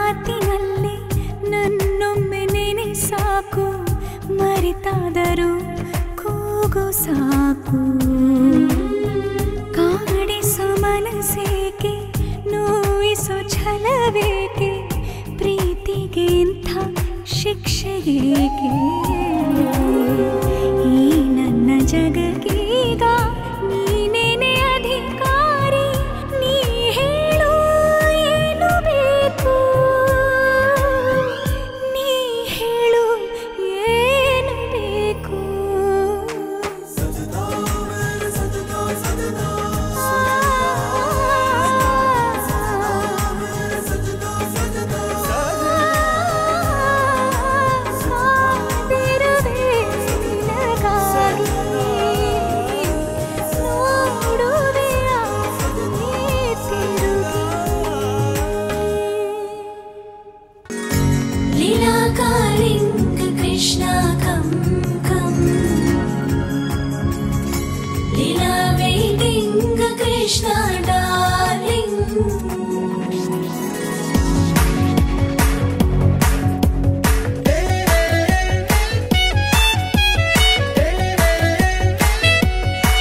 ಮಾತಿನಲ್ಲಿ ನನ್ನೊಮ್ಮೆ ನೆನೆ ಸಾಕು ಮರೆತಾದರೂ ಕೂಗು ಸಾಕು ಕಾಡಿಸೋ ಮನಸ್ಸೇಕೆ ನೋಯಿಸೋ ಛಲವೇಕೆ ಪ್ರೀತಿಗೆ ಇಂಥ ಶಿಕ್ಷೆಗೇಕೆ ಈ ನನ್ನ ಜಗಕ್ಕೀಗ ನೀನೇನೆ ಅಧಿಕಾರಿ ನೀ ಹೇಳು ಏನು ಬೇಕು ನೀ ಹೇಳು ಏನು ಬೇಕು ಕಾದಿರುವೆ ನಿನಗಾಗಿ. ನೋಡುವೆಯ ನೀ ತಿರುಗಿ. ಲೀಲಾಕಾಲಿಂಗ Krishna come come Leela waiting Krishna darling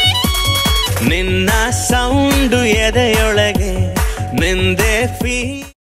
ನಿನ್ನ ಸೌಂಡು ಎದೆಯೊಳಗೆ ನಿಂದೆ ಫೀ